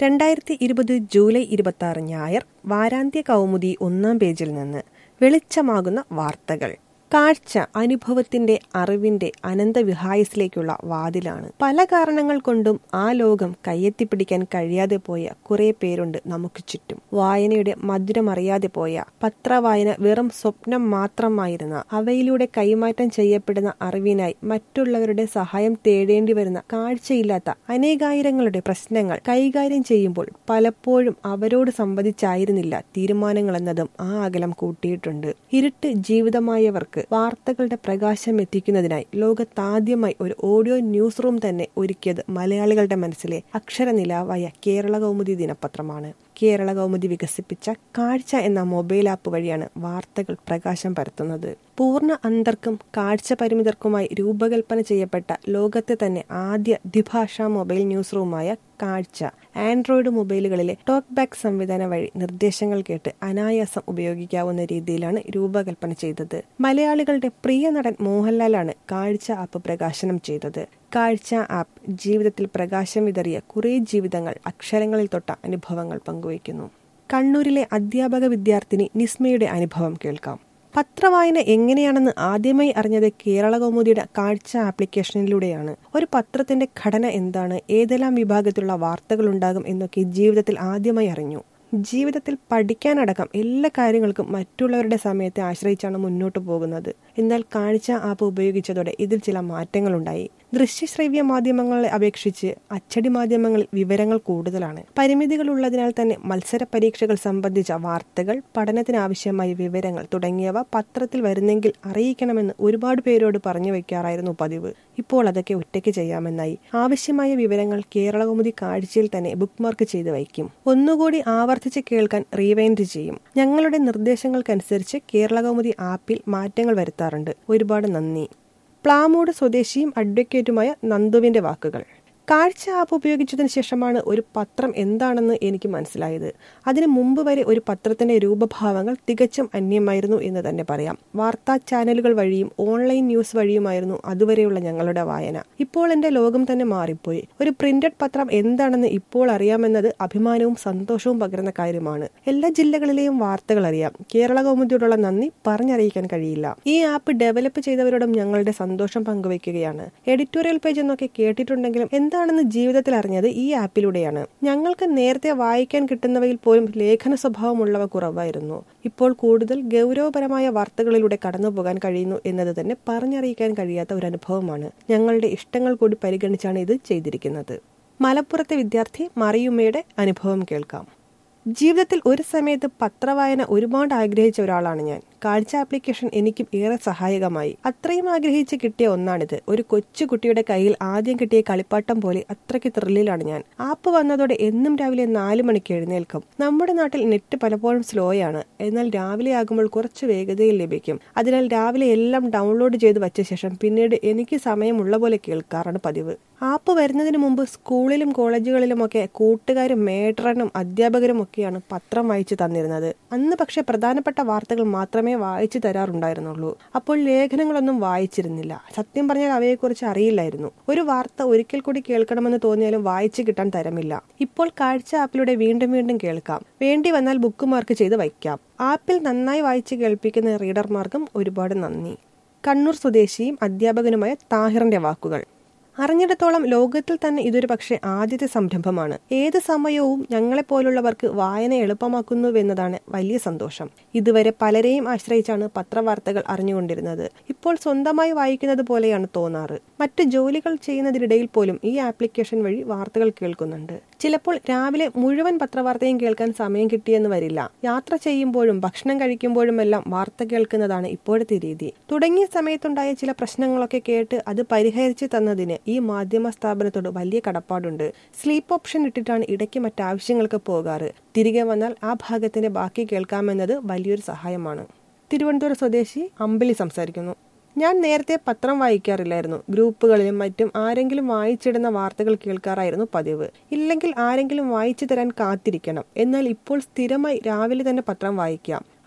രണ്ടായിരത്തി ഇരുപത് ജൂലൈ ഇരുപത്തി ആറ് ഞായർ വാരാന്ത്യ കൗമുദി ഒന്നാം പേജിൽ നിന്ന് വെളിച്ചമാകുന്ന വാർത്തകൾ കാഴ്ച അനുഭവത്തിന്റെ അറിവിന്റെ അനന്തവിഹായസിലേക്കുള്ള വാതിലാണ് പല കാരണങ്ങൾ കൊണ്ടും ആ ലോകം കയ്യെത്തിപ്പിടിക്കാൻ കഴിയാതെ പോയ കുറെ പേരുണ്ട് നമുക്ക് ചുറ്റും വായനയുടെ മധുരമറിയാതെ പോയ പത്രവായന വെറും സ്വപ്നം മാത്രമായിരുന്ന അവയിലൂടെ കൈമാറ്റം ചെയ്യപ്പെടുന്ന അറിവിനായി മറ്റുള്ളവരുടെ സഹായം തേടേണ്ടി വരുന്ന കാഴ്ചയില്ലാത്ത അനേകായിരങ്ങളുടെ പ്രശ്നങ്ങൾ കൈകാര്യം ചെയ്യുമ്പോൾ പലപ്പോഴും അവരോട് സംവദിച്ചായിരുന്നില്ല തീരുമാനങ്ങൾ എന്നതും ആ അകലം കൂട്ടിയിട്ടുണ്ട് ഇരുട്ട് ജീവിതമായവർക്ക് വാർത്തകളുടെ പ്രകാശം എത്തിക്കുന്നതിനായി ലോകത്താദ്യമായി ഒരു ഓഡിയോ ന്യൂസ് റൂം തന്നെ ഒരുക്കിയത് മലയാളികളുടെ മനസ്സിലെ അക്ഷരനിലാവായ കേരള കൗമുദി ദിനപത്രമാണ് കേരള കൗമുദി വികസിപ്പിച്ച കാഴ്ച എന്ന മൊബൈൽ ആപ്പ് വഴിയാണ് വാർത്തകൾ പ്രകാശം പരത്തുന്നത് പൂർണ്ണ അന്തർക്കും കാഴ്ച പരിമിതർക്കുമായി രൂപകൽപ്പന ചെയ്യപ്പെട്ട ലോകത്തെ തന്നെ ആദ്യ ദ്വിഭാഷാ മൊബൈൽ ന്യൂസ് റൂമായ കാഴ്ച ആൻഡ്രോയിഡ് മൊബൈലുകളിലെ ടോക്ക് ബാക്ക് സംവിധാനം വഴി നിർദ്ദേശങ്ങൾ കേട്ട് അനായാസം ഉപയോഗിക്കാവുന്ന രീതിയിലാണ് രൂപകൽപ്പന ചെയ്തത് മലയാളികളുടെ പ്രിയ നടൻ മോഹൻലാലാണ് കാഴ്ച ആപ്പ് പ്രകാശനം ചെയ്തത് കാഴ്ച ആപ്പ് ജീവിതത്തിൽ പ്രകാശം വിതറിയ കുറേ ജീവിതങ്ങൾ അക്ഷരങ്ങളിൽ തൊട്ട അനുഭവങ്ങൾ പങ്കുവയ്ക്കുന്നു കണ്ണൂരിലെ അധ്യാപക വിദ്യാർത്ഥിനി നിസ്മയുടെ അനുഭവം കേൾക്കാം പത്രവായന എങ്ങനെയാണെന്ന് ആദ്യമായി അറിഞ്ഞത് കേരള കൗമുദിയുടെ കാഴ്ച ആപ്ലിക്കേഷനിലൂടെയാണ് ഒരു പത്രത്തിന്റെ ഘടന എന്താണ് ഏതെല്ലാം വിഭാഗത്തിലുള്ള വാർത്തകൾ ഉണ്ടാകും എന്നൊക്കെ ജീവിതത്തിൽ ആദ്യമായി അറിഞ്ഞു ജീവിതത്തിൽ പഠിക്കാനടക്കം എല്ലാ കാര്യങ്ങൾക്കും മറ്റുള്ളവരുടെ സമയത്തെ ആശ്രയിച്ചാണ് മുന്നോട്ട് പോകുന്നത് എന്നാൽ കാഴ്ച ആപ്പ് ഉപയോഗിച്ചതോടെ ഇതിൽ ചില മാറ്റങ്ങളുണ്ടായി ദൃശ്യശ്രവ്യ മാധ്യമങ്ങളെ അപേക്ഷിച്ച് അച്ചടി മാധ്യമങ്ങളിൽ വിവരങ്ങൾ കൂടുതലാണ് പരിമിതികൾ ഉള്ളതിനാൽ തന്നെ മത്സര പരീക്ഷകൾ സംബന്ധിച്ച വാർത്തകൾ പഠനത്തിനാവശ്യമായ വിവരങ്ങൾ തുടങ്ങിയവ പത്രത്തിൽ വരുന്നെങ്കിൽ അറിയിക്കണമെന്ന് ഒരുപാട് പേരോട് പറഞ്ഞു വയ്ക്കാറായിരുന്നു പതിവ് ഇപ്പോൾ അതൊക്കെ ഒറ്റയ്ക്ക് ചെയ്യാമെന്നായി ആവശ്യമായ വിവരങ്ങൾ കേരള കൗമുദി കാഴ്ചയിൽ തന്നെ ബുക്ക്മാർക്ക് ചെയ്ത് വയ്ക്കും ഒന്നുകൂടി ആവർത്തിച്ച് കേൾക്കാൻ റീവൈൻഡ് ചെയ്യും ഞങ്ങളുടെ നിർദ്ദേശങ്ങൾക്കനുസരിച്ച് കേരള കൗമുദി ആപ്പിൽ മാറ്റങ്ങൾ വരുത്താറുണ്ട് ഒരുപാട് നന്ദി പ്ലാമൂട് സ്വദേശിയും അഡ്വക്കേറ്റുമായ നന്ദുവിന്റെ വാക്കുകൾ കാഴ്ച ആപ്പ് ഉപയോഗിച്ചതിന് ശേഷമാണ് ഒരു പത്രം എന്താണെന്ന് എനിക്ക് മനസ്സിലായത് അതിനു മുമ്പ് വരെ ഒരു പത്രത്തിന്റെ രൂപഭാവങ്ങൾ തികച്ചും അന്യമായിരുന്നു എന്ന് തന്നെ പറയാം വാർത്താ ചാനലുകൾ വഴിയും ഓൺലൈൻ ന്യൂസ് വഴിയുമായിരുന്നു അതുവരെയുള്ള ഞങ്ങളുടെ വായന ഇപ്പോൾ എന്റെ ലോകം തന്നെ മാറിപ്പോയി ഒരു പ്രിന്റഡ് പത്രം എന്താണെന്ന് ഇപ്പോൾ അറിയാമെന്നത് അഭിമാനവും സന്തോഷവും പകരുന്ന കാര്യമാണ് എല്ലാ ജില്ലകളിലെയും വാർത്തകൾ അറിയാം കേരള കൗമുദിയോടുള്ള നന്ദി പറഞ്ഞറിയിക്കാൻ കഴിയില്ല ഈ ആപ്പ് ഡെവലപ്പ് ചെയ്തവരോടും ഞങ്ങളുടെ സന്തോഷം പങ്കുവയ്ക്കുകയാണ് എഡിറ്റോറിയൽ പേജ് എന്നൊക്കെ കേട്ടിട്ടുണ്ടെങ്കിലും എന്താണെന്ന് ജീവിതത്തിൽ അറിഞ്ഞത് ഈ ആപ്പിലൂടെയാണ് ഞങ്ങൾക്ക് നേരത്തെ വായിക്കാൻ കിട്ടുന്നവയിൽ പോലും ലേഖന സ്വഭാവമുള്ളവ കുറവായിരുന്നു ഇപ്പോൾ കൂടുതൽ ഗൗരവപരമായ വാർത്തകളിലൂടെ കടന്നുപോകാൻ കഴിയുന്നു എന്നത് തന്നെ പറഞ്ഞറിയിക്കാൻ കഴിയാത്ത ഒരു അനുഭവമാണ് ഞങ്ങളുടെ ഇഷ്ടങ്ങൾ കൂടി പരിഗണിച്ചാണ് ഇത് ചെയ്തിരിക്കുന്നത് മലപ്പുറത്തെ വിദ്യാർത്ഥി മറിയുമ്മയുടെ അനുഭവം കേൾക്കാം ജീവിതത്തിൽ ഒരു സമയത്ത് പത്രവായന ഒരുപാട് ആഗ്രഹിച്ച ഒരാളാണ് ഞാൻ കാഴ്ച ആപ്ലിക്കേഷൻ എനിക്കും ഏറെ സഹായകമായി അത്രയും ആഗ്രഹിച്ച് കിട്ടിയ ഒന്നാണിത് ഒരു കൊച്ചു കുട്ടിയുടെ കയ്യിൽ ആദ്യം കിട്ടിയ കളിപ്പാട്ടം പോലെ അത്രയ്ക്ക് ത്രില്ലിലാണ് ഞാൻ ആപ്പ് വന്നതോടെ എന്നും രാവിലെ നാല് മണിക്ക് എഴുന്നേൽക്കും നമ്മുടെ നാട്ടിൽ നെറ്റ് പലപ്പോഴും സ്ലോയാണ് എന്നാൽ രാവിലെ ആകുമ്പോൾ കുറച്ച് വേഗതയിൽ ലഭിക്കും അതിനാൽ രാവിലെ എല്ലാം ഡൗൺലോഡ് ചെയ്ത് വച്ച ശേഷം പിന്നീട് എനിക്ക് സമയമുള്ള പോലെ കേൾക്കാറാണ് പതിവ് ആപ്പ് വരുന്നതിന് മുമ്പ് സ്കൂളിലും കോളേജുകളിലുമൊക്കെ കൂട്ടുകാരും മേട്രനും അധ്യാപകരും ഒക്കെയാണ് പത്രം വായിച്ചു തന്നിരുന്നത് അന്ന് പക്ഷെ പ്രധാനപ്പെട്ട വാർത്തകൾ മാത്രമേ വായിച്ചു തരാറുണ്ടായിരുന്നുള്ളൂ അപ്പോൾ ലേഖനങ്ങളൊന്നും വായിച്ചിരുന്നില്ല സത്യം പറഞ്ഞാൽ അവയെക്കുറിച്ച് അറിയില്ലായിരുന്നു ഒരു വാർത്ത ഒരിക്കൽ കൂടി കേൾക്കണമെന്ന് തോന്നിയാലും വായിച്ചു കിട്ടാൻ തരമില്ല ഇപ്പോൾ കാഴ്ച ആപ്പിലൂടെ വീണ്ടും വീണ്ടും കേൾക്കാം വേണ്ടി വന്നാൽ ബുക്ക് മാർക്ക് ചെയ്ത് വയ്ക്കാം ആപ്പിൽ നന്നായി വായിച്ച് കേൾപ്പിക്കുന്ന റീഡർമാർക്കും ഒരുപാട് നന്ദി കണ്ണൂർ സ്വദേശിയും അധ്യാപകനുമായ താഹിറിന്റെ വാക്കുകൾ അറിഞ്ഞിടത്തോളം ലോകത്തിൽ തന്നെ ഇതൊരു പക്ഷേ ആദ്യത്തെ സംരംഭമാണ് ഏത് സമയവും ഞങ്ങളെപ്പോലുള്ളവർക്ക് വായന എളുപ്പമാക്കുന്നുവെന്നതാണ് വലിയ സന്തോഷം ഇതുവരെ പലരെയും ആശ്രയിച്ചാണ് പത്രവാർത്തകൾ അറിഞ്ഞുകൊണ്ടിരുന്നത് ഇപ്പോൾ സ്വന്തമായി വായിക്കുന്നത് പോലെയാണ് തോന്നാറ് മറ്റ് ജോലികൾ ചെയ്യുന്നതിനിടയിൽ പോലും ഈ ആപ്ലിക്കേഷൻ വഴി വാർത്തകൾ കേൾക്കുന്നുണ്ട് ചിലപ്പോൾ രാവിലെ മുഴുവൻ പത്രവാർത്തയും കേൾക്കാൻ സമയം കിട്ടിയെന്ന് വരില്ല യാത്ര ചെയ്യുമ്പോഴും ഭക്ഷണം കഴിക്കുമ്പോഴുമെല്ലാം വാർത്ത കേൾക്കുന്നതാണ് ഇപ്പോഴത്തെ രീതി തുടങ്ങിയ സമയത്തുണ്ടായ ചില പ്രശ്നങ്ങളൊക്കെ കേട്ട് അത് പരിഹരിച്ചു തന്നതിന് ഈ മാധ്യമ സ്ഥാപനത്തോട് വലിയ കടപ്പാടുണ്ട് സ്ലീപ്പ് ഓപ്ഷൻ ഇട്ടിട്ടാണ് ഇടയ്ക്ക് മറ്റാവശ്യങ്ങൾക്ക് പോകാറ് തിരികെ വന്നാൽ ആ ഭാഗത്തിന്റെ ബാക്കി കേൾക്കാമെന്നത് വലിയൊരു സഹായമാണ് തിരുവനന്തപുരം സ്വദേശി അമ്പിളി സംസാരിക്കുന്നു ഞാൻ നേരത്തെ പത്രം വായിക്കാറില്ലായിരുന്നു ഗ്രൂപ്പുകളിലും മറ്റും ആരെങ്കിലും വായിച്ചിടുന്ന വാർത്തകൾ കേൾക്കാറായിരുന്നു പതിവ് ഇല്ലെങ്കിൽ ആരെങ്കിലും വായിച്ചു തരാൻ കാത്തിരിക്കണം എന്നാൽ ഇപ്പോൾ സ്ഥിരമായി രാവിലെ തന്നെ പത്രം വായിക്കാം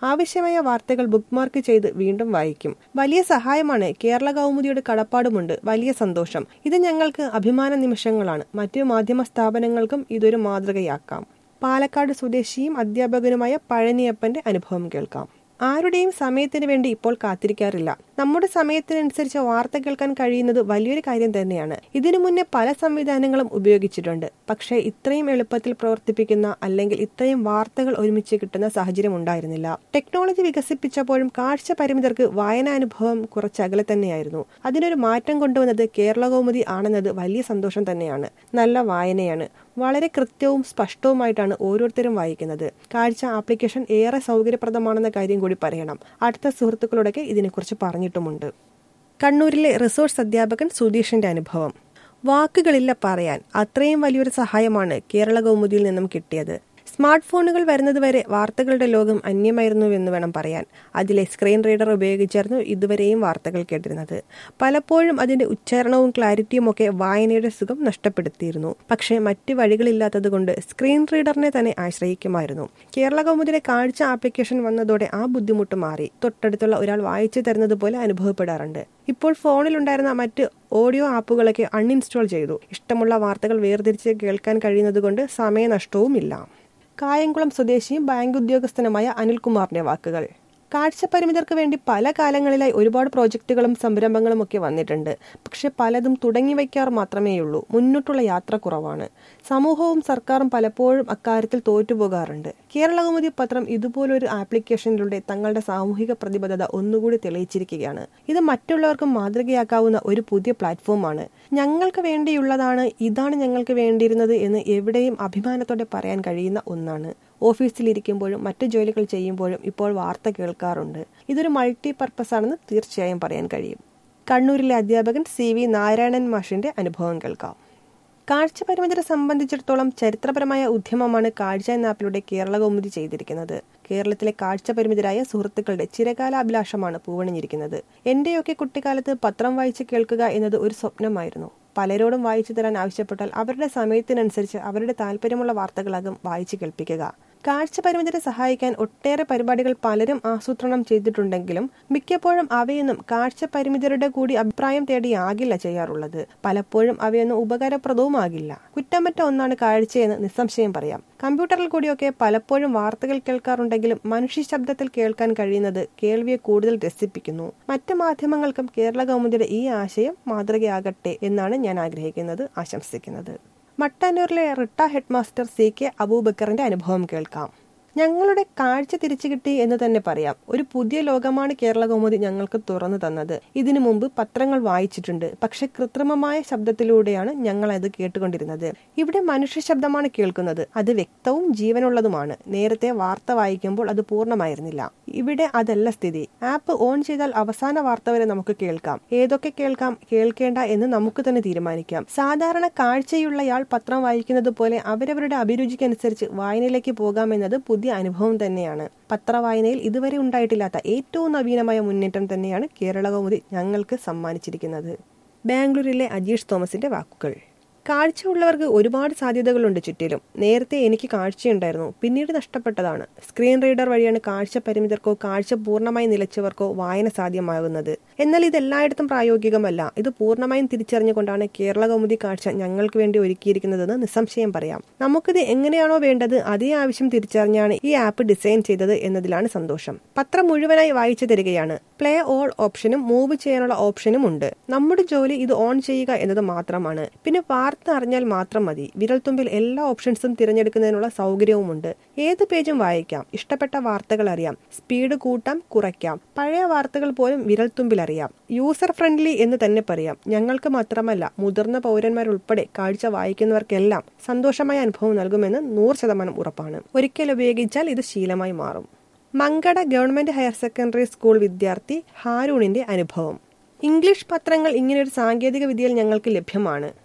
ആവശ്യമായ വാർത്തകൾ ബുക്ക്മാർക്ക് ചെയ്ത് വീണ്ടും വായിക്കും വലിയ സഹായമാണ് കേരള കൗമുദിയുടെ കടപ്പാടുമുണ്ട് വലിയ സന്തോഷം ഇത് ഞങ്ങൾക്ക് അഭിമാന നിമിഷങ്ങളാണ് മറ്റു മാധ്യമ സ്ഥാപനങ്ങൾക്കും ഇതൊരു മാതൃകയാക്കാം പാലക്കാട് സ്വദേശിയും അധ്യാപകനുമായ പഴനിയപ്പന്റെ അനുഭവം കേൾക്കാം ആരുടെയും സമയത്തിന് വേണ്ടി ഇപ്പോൾ കാത്തിരിക്കാറില്ല നമ്മുടെ സമയത്തിനനുസരിച്ച് വാർത്ത കേൾക്കാൻ കഴിയുന്നത് വലിയൊരു കാര്യം തന്നെയാണ് ഇതിനു മുന്നേ പല സംവിധാനങ്ങളും ഉപയോഗിച്ചിട്ടുണ്ട് പക്ഷേ ഇത്രയും എളുപ്പത്തിൽ പ്രവർത്തിപ്പിക്കുന്ന അല്ലെങ്കിൽ ഇത്രയും വാർത്തകൾ ഒരുമിച്ച് കിട്ടുന്ന സാഹചര്യം ഉണ്ടായിരുന്നില്ല ടെക്നോളജി വികസിപ്പിച്ചപ്പോഴും കാഴ്ച പരിമിതർക്ക് വായനാനുഭവം കുറച്ച് അകലെ തന്നെയായിരുന്നു അതിനൊരു മാറ്റം കൊണ്ടുവന്നത് കേരള കൗമുദി ആണെന്നത് വലിയ സന്തോഷം തന്നെയാണ് നല്ല വായനയാണ് വളരെ കൃത്യവും സ്പഷ്ടവുമായിട്ടാണ് ഓരോരുത്തരും വായിക്കുന്നത് കാഴ്ച ആപ്ലിക്കേഷൻ ഏറെ സൗകര്യപ്രദമാണെന്ന കാര്യം കൂടി പറയണം അടുത്ത സുഹൃത്തുക്കളോടൊക്കെ ഇതിനെക്കുറിച്ച് പറഞ്ഞിട്ടുമുണ്ട് കണ്ണൂരിലെ റിസോഴ്സ് അധ്യാപകൻ സുധീഷിന്റെ അനുഭവം വാക്കുകളില്ല പറയാൻ അത്രയും വലിയൊരു സഹായമാണ് കേരള കൗമുദിയിൽ നിന്നും കിട്ടിയത് സ്മാർട്ട് ഫോണുകൾ വരുന്നതുവരെ വാർത്തകളുടെ ലോകം അന്യമായിരുന്നു എന്ന് വേണം പറയാൻ അതിലെ സ്ക്രീൻ റീഡർ ഉപയോഗിച്ചായിരുന്നു ഇതുവരെയും വാർത്തകൾ കേട്ടിരുന്നത് പലപ്പോഴും അതിന്റെ ഉച്ചാരണവും ക്ലാരിറ്റിയും ഒക്കെ വായനയുടെ സുഖം നഷ്ടപ്പെടുത്തിയിരുന്നു പക്ഷേ മറ്റ് വഴികളില്ലാത്തതുകൊണ്ട് സ്ക്രീൻ റീഡറിനെ തന്നെ ആശ്രയിക്കുമായിരുന്നു കേരള കൗമുദിയുടെ കാഴ്ച ആപ്ലിക്കേഷൻ വന്നതോടെ ആ ബുദ്ധിമുട്ട് മാറി തൊട്ടടുത്തുള്ള ഒരാൾ വായിച്ചു തരുന്നത് പോലെ അനുഭവപ്പെടാറുണ്ട് ഇപ്പോൾ ഫോണിലുണ്ടായിരുന്ന മറ്റ് ഓഡിയോ ആപ്പുകളൊക്കെ അൺഇൻസ്റ്റാൾ ചെയ്തു ഇഷ്ടമുള്ള വാർത്തകൾ വേർതിരിച്ച് കേൾക്കാൻ കഴിയുന്നതുകൊണ്ട് സമയനഷ്ടവുമില്ല കായംകുളം സ്വദേശിയും ബാങ്ക് ഉദ്യോഗസ്ഥനുമായ അനിൽകുമാറിന്റെ വാക്കുകൾ കാഴ്ചപരിമിതർക്ക് വേണ്ടി പല കാലങ്ങളിലായി ഒരുപാട് പ്രോജക്റ്റുകളും സംരംഭങ്ങളും ഒക്കെ വന്നിട്ടുണ്ട് പക്ഷെ പലതും തുടങ്ങി വയ്ക്കാർ മാത്രമേയുള്ളൂ മുന്നോട്ടുള്ള യാത്ര കുറവാണ് സമൂഹവും സർക്കാരും പലപ്പോഴും അക്കാര്യത്തിൽ തോറ്റുപോകാറുണ്ട് കേരള കൗമുദി പത്രം ഇതുപോലൊരു ആപ്ലിക്കേഷനിലൂടെ തങ്ങളുടെ സാമൂഹിക പ്രതിബദ്ധത ഒന്നുകൂടി തെളിയിച്ചിരിക്കുകയാണ് ഇത് മറ്റുള്ളവർക്കും മാതൃകയാക്കാവുന്ന ഒരു പുതിയ പ്ലാറ്റ്ഫോമാണ് ഞങ്ങൾക്ക് വേണ്ടിയുള്ളതാണ് ഇതാണ് ഞങ്ങൾക്ക് വേണ്ടിയിരുന്നത് എന്ന് എവിടെയും അഭിമാനത്തോടെ പറയാൻ കഴിയുന്ന ഒന്നാണ് ഓഫീസിലിരിക്കുമ്പോഴും മറ്റു ജോലികൾ ചെയ്യുമ്പോഴും ഇപ്പോൾ വാർത്ത കേൾക്കാറുണ്ട് ഇതൊരു മൾട്ടി പർപ്പസ് ആണെന്ന് തീർച്ചയായും പറയാൻ കഴിയും കണ്ണൂരിലെ അധ്യാപകൻ സി വി നാരായണൻ മാഷിന്റെ അനുഭവം കേൾക്കാം കാഴ്ച പരിമിതരെ സംബന്ധിച്ചിടത്തോളം ചരിത്രപരമായ ഉദ്യമമാണ് കാഴ്ച എന്ന ആപ്പിലൂടെ കേരള കൗമുദി ചെയ്തിരിക്കുന്നത് കേരളത്തിലെ കാഴ്ച പരിമിതരായ സുഹൃത്തുക്കളുടെ ചിരകാലാഭിലാഷമാണ് പൂവണിഞ്ഞിരിക്കുന്നത് എന്റെയൊക്കെ കുട്ടിക്കാലത്ത് പത്രം വായിച്ച് കേൾക്കുക എന്നത് ഒരു സ്വപ്നമായിരുന്നു പലരോടും വായിച്ചു തരാൻ ആവശ്യപ്പെട്ടാൽ അവരുടെ സമയത്തിനനുസരിച്ച് അവരുടെ താല്പര്യമുള്ള വാർത്തകളാകും വായിച്ചു കേൾപ്പിക്കുക കാഴ്ച പരിമിതരെ സഹായിക്കാൻ ഒട്ടേറെ പരിപാടികൾ പലരും ആസൂത്രണം ചെയ്തിട്ടുണ്ടെങ്കിലും മിക്കപ്പോഴും അവയൊന്നും കാഴ്ച പരിമിതരുടെ കൂടി അഭിപ്രായം തേടിയാകില്ല ചെയ്യാറുള്ളത് പലപ്പോഴും അവയൊന്നും ഉപകാരപ്രദവുമാകില്ല കുറ്റമറ്റ ഒന്നാണ് കാഴ്ചയെന്ന് നിസ്സംശയം പറയാം കമ്പ്യൂട്ടറിൽ കൂടിയൊക്കെ പലപ്പോഴും വാർത്തകൾ കേൾക്കാറുണ്ടെങ്കിലും മനുഷ്യ ശബ്ദത്തിൽ കേൾക്കാൻ കഴിയുന്നത് കേൾവിയെ കൂടുതൽ രസിപ്പിക്കുന്നു മറ്റ് മാധ്യമങ്ങൾക്കും കേരള കൗമുദിയുടെ ഈ ആശയം മാതൃകയാകട്ടെ എന്നാണ് ഞാൻ ആഗ്രഹിക്കുന്നത് ആശംസിക്കുന്നത് മട്ടാന്നൂരിലെ റിട്ട ഹെഡ്മാസ്റ്റർ സി കെ അബൂബക്കറിന്റെ അനുഭവം കേൾക്കാം ഞങ്ങളുടെ കാഴ്ച തിരിച്ചു കിട്ടി എന്ന് തന്നെ പറയാം ഒരു പുതിയ ലോകമാണ് കേരള കൗമുദി ഞങ്ങൾക്ക് തുറന്നു തന്നത് ഇതിനു മുമ്പ് പത്രങ്ങൾ വായിച്ചിട്ടുണ്ട് പക്ഷെ കൃത്രിമമായ ശബ്ദത്തിലൂടെയാണ് ഞങ്ങൾ അത് കേട്ടുകൊണ്ടിരുന്നത് ഇവിടെ മനുഷ്യ ശബ്ദമാണ് കേൾക്കുന്നത് അത് വ്യക്തവും ജീവനുള്ളതുമാണ് നേരത്തെ വാർത്ത വായിക്കുമ്പോൾ അത് പൂർണ്ണമായിരുന്നില്ല ഇവിടെ അതല്ല സ്ഥിതി ആപ്പ് ഓൺ ചെയ്താൽ അവസാന വാർത്ത വരെ നമുക്ക് കേൾക്കാം ഏതൊക്കെ കേൾക്കാം കേൾക്കേണ്ട എന്ന് നമുക്ക് തന്നെ തീരുമാനിക്കാം സാധാരണ കാഴ്ചയുള്ളയാൾ പത്രം വായിക്കുന്നത് പോലെ അവരവരുടെ അഭിരുചിക്കനുസരിച്ച് വായനയിലേക്ക് പോകാമെന്നത് പുതിയ അനുഭവം തന്നെയാണ് പത്രവായനയിൽ ഇതുവരെ ഉണ്ടായിട്ടില്ലാത്ത ഏറ്റവും നവീനമായ മുന്നേറ്റം തന്നെയാണ് കേരള കൗമുദി ഞങ്ങൾക്ക് സമ്മാനിച്ചിരിക്കുന്നത് ബാംഗ്ലൂരിലെ അജീഷ് തോമസിന്റെ വാക്കുകൾ കാഴ്ചയുള്ളവർക്ക് ഒരുപാട് സാധ്യതകളുണ്ട് ചുറ്റിലും നേരത്തെ എനിക്ക് കാഴ്ചയുണ്ടായിരുന്നു പിന്നീട് നഷ്ടപ്പെട്ടതാണ് സ്ക്രീൻ റീഡർ വഴിയാണ് കാഴ്ച പരിമിതർക്കോ കാഴ്ച പൂർണ്ണമായി നിലച്ചവർക്കോ വായന സാധ്യമാകുന്നത് എന്നാൽ ഇത് എല്ലായിടത്തും പ്രായോഗികമല്ല ഇത് പൂർണ്ണമായും തിരിച്ചറിഞ്ഞുകൊണ്ടാണ് കേരള കൗമുദി കാഴ്ച ഞങ്ങൾക്ക് വേണ്ടി ഒരുക്കിയിരിക്കുന്നതെന്ന് നിസ്സംശയം പറയാം നമുക്കിത് എങ്ങനെയാണോ വേണ്ടത് അതേ ആവശ്യം തിരിച്ചറിഞ്ഞാണ് ഈ ആപ്പ് ഡിസൈൻ ചെയ്തത് എന്നതിലാണ് സന്തോഷം പത്രം മുഴുവനായി വായിച്ചു തരികയാണ് പ്ലേ ഓൾ ഓപ്ഷനും മൂവ് ചെയ്യാനുള്ള ഓപ്ഷനും ഉണ്ട് നമ്മുടെ ജോലി ഇത് ഓൺ ചെയ്യുക എന്നത് മാത്രമാണ് പിന്നെ വാർത്ത അറിഞ്ഞാൽ മാത്രം മതി വിരൽത്തുമ്പിൽ എല്ലാ ഓപ്ഷൻസും തിരഞ്ഞെടുക്കുന്നതിനുള്ള സൗകര്യവുമുണ്ട് ഏത് പേജും വായിക്കാം ഇഷ്ടപ്പെട്ട വാർത്തകൾ അറിയാം സ്പീഡ് കൂട്ടാം കുറയ്ക്കാം പഴയ വാർത്തകൾ പോലും വിരൽത്തുമ്പിൽ അറിയാം യൂസർ ഫ്രണ്ട്ലി എന്ന് തന്നെ പറയാം ഞങ്ങൾക്ക് മാത്രമല്ല മുതിർന്ന പൗരന്മാരുൾപ്പെടെ കാഴ്ച വായിക്കുന്നവർക്കെല്ലാം സന്തോഷമായ അനുഭവം നൽകുമെന്ന് നൂറ് ശതമാനം ഉറപ്പാണ് ഒരിക്കൽ ഉപയോഗിച്ചാൽ ഇത് ശീലമായി മാറും Mankada government higher secondary school വിദ്യാർത്ഥി ഹാരൂണിന്റെ അനുഭവം ഇംഗ്ലീഷ് പത്രങ്ങൾ ഇങ്ങനെയൊരു സാങ്കേതിക വിദ്യയിൽ ഞങ്ങൾക്ക് ലഭ്യമാണ്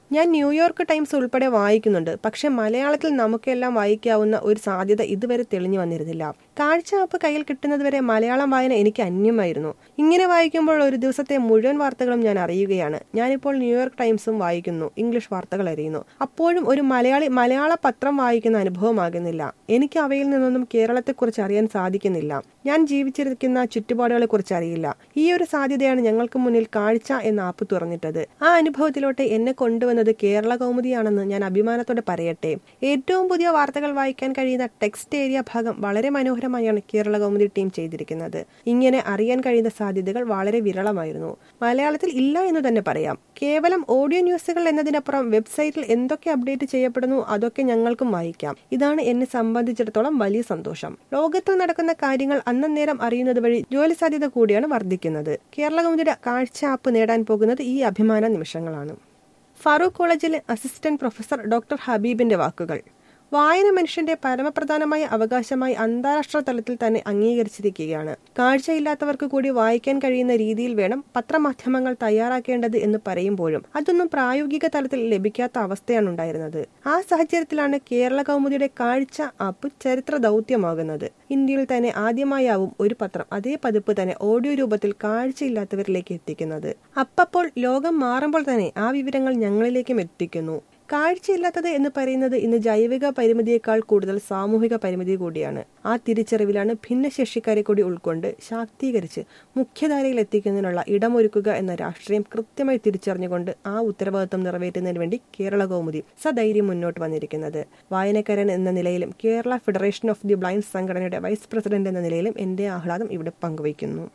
ഞാൻ ന്യൂയോർക്ക് ടൈംസ് ഉൾപ്പെടെ വായിക്കുന്നുണ്ട് പക്ഷെ മലയാളത്തിൽ നമുക്കെല്ലാം വായിക്കാവുന്ന ഒരു സാധ്യത ഇതുവരെ തെളിഞ്ഞു വന്നിരുന്നില്ല കാഴ്ച ആപ്പ് കയ്യിൽ കിട്ടുന്നതുവരെ മലയാളം വായന എനിക്ക് അന്യമായിരുന്നു ഇങ്ങനെ വായിക്കുമ്പോൾ ഒരു ദിവസത്തെ മുഴുവൻ വാർത്തകളും ഞാൻ അറിയുകയാണ് ഞാനിപ്പോൾ ന്യൂയോർക്ക് ടൈംസും വായിക്കുന്നു ഇംഗ്ലീഷ് വാർത്തകൾ അറിയുന്നു അപ്പോഴും ഒരു മലയാളി മലയാള പത്രം വായിക്കുന്ന അനുഭവമാകുന്നില്ല എനിക്ക് അവയിൽ നിന്നൊന്നും കേരളത്തെക്കുറിച്ച് അറിയാൻ സാധിക്കുന്നില്ല ഞാൻ ജീവിച്ചിരിക്കുന്ന ചുറ്റുപാടുകളെ കുറിച്ച് അറിയില്ല ഈ ഒരു സാധ്യതയാണ് ഞങ്ങൾക്ക് മുന്നിൽ കാഴ്ച എന്ന ആപ്പ് തുറന്നിട്ടത് ആ അനുഭവത്തിലോട്ട് എന്നെ കൊണ്ടുവന്നത് കേരള കൗമുദിയാണെന്ന് ഞാൻ അഭിമാനത്തോടെ പറയട്ടെ ഏറ്റവും പുതിയ വാർത്തകൾ വായിക്കാൻ കഴിയുന്ന ടെക്സ്റ്റ് ഏരിയ ഭാഗം വളരെ മനോഹരമായാണ് കേരള കൗമുദി ടീം ചെയ്തിരിക്കുന്നത് ഇങ്ങനെ അറിയാൻ കഴിയുന്ന സാധ്യതകൾ വളരെ വിരളമായിരുന്നു മലയാളത്തിൽ ഇല്ല എന്ന് തന്നെ പറയാം കേവലം ഓഡിയോ ന്യൂസുകൾ എന്നതിനപ്പുറം വെബ്സൈറ്റിൽ എന്തൊക്കെ അപ്ഡേറ്റ് ചെയ്യപ്പെടുന്നു അതൊക്കെ ഞങ്ങൾക്കും വായിക്കാം ഇതാണ് എന്നെ സംബന്ധിച്ചിടത്തോളം വലിയ സന്തോഷം ലോകത്തിൽ നടക്കുന്ന കാര്യങ്ങൾ അന്നേരം അറിയുന്നത് വഴി ജോലി സാധ്യത കൂടിയാണ് വർദ്ധിക്കുന്നത് കേരള കൗമുദിയുടെ കാഴ്ച ആപ്പ് നേടാൻ പോകുന്നത് ഈ അഭിമാന നിമിഷങ്ങളാണ് ഫറൂഖ് കോളേജിലെ അസിസ്റ്റന്റ് പ്രൊഫസർ ഡോക്ടർ ഹബീബിന്റെ വാക്കുകൾ വായന മനുഷ്യന്റെ പരമപ്രധാനമായ അവകാശമായി അന്താരാഷ്ട്ര തലത്തിൽ തന്നെ അംഗീകരിച്ചിരിക്കുകയാണ് കാഴ്ചയില്ലാത്തവർക്ക് കൂടി വായിക്കാൻ കഴിയുന്ന രീതിയിൽ വേണം പത്രമാധ്യമങ്ങൾ തയ്യാറാക്കേണ്ടത് എന്ന് പറയുമ്പോഴും അതൊന്നും പ്രായോഗിക തലത്തിൽ ലഭിക്കാത്ത അവസ്ഥയാണ് ഉണ്ടായിരുന്നത് ആ സാഹചര്യത്തിലാണ് കേരള കൗമുദിയുടെ കാഴ്ച ആപ്പ് ചരിത്ര ദൗത്യമാകുന്നത് ഇന്ത്യയിൽ തന്നെ ആദ്യമായാവും ഒരു പത്രം അതേ പതിപ്പ് തന്നെ ഓഡിയോ രൂപത്തിൽ കാഴ്ചയില്ലാത്തവരിലേക്ക് എത്തിക്കുന്നത് അപ്പപ്പോൾ ലോകം മാറുമ്പോൾ തന്നെ ആ വിവരങ്ങൾ ഞങ്ങളിലേക്കും എത്തിക്കുന്നു കാഴ്ചയില്ലാത്തത് എന്ന് പറയുന്നത് ഇന്ന് ജൈവിക പരിമിതിയേക്കാൾ കൂടുതൽ സാമൂഹിക പരിമിതി കൂടിയാണ് ആ തിരിച്ചറിവിലാണ് ഭിന്നശേഷിക്കാരെ കൂടി ഉൾക്കൊണ്ട് ശാക്തീകരിച്ച് മുഖ്യധാരയിൽ എത്തിക്കുന്നതിനുള്ള ഇടമൊരുക്കുക എന്ന രാഷ്ട്രീയം കൃത്യമായി തിരിച്ചറിഞ്ഞുകൊണ്ട് ആ ഉത്തരവാദിത്വം നിറവേറ്റുന്നതിന് വേണ്ടി കേരള കൗമുദി സധൈര്യം മുന്നോട്ട് വന്നിരിക്കുന്നത് വായനക്കാരൻ എന്ന നിലയിലും Kerala Federation of the Blind സംഘടനയുടെ വൈസ് പ്രസിഡന്റ് എന്ന നിലയിലും എന്റെ ആഹ്ലാദം ഇവിടെ പങ്കുവയ്ക്കുന്നു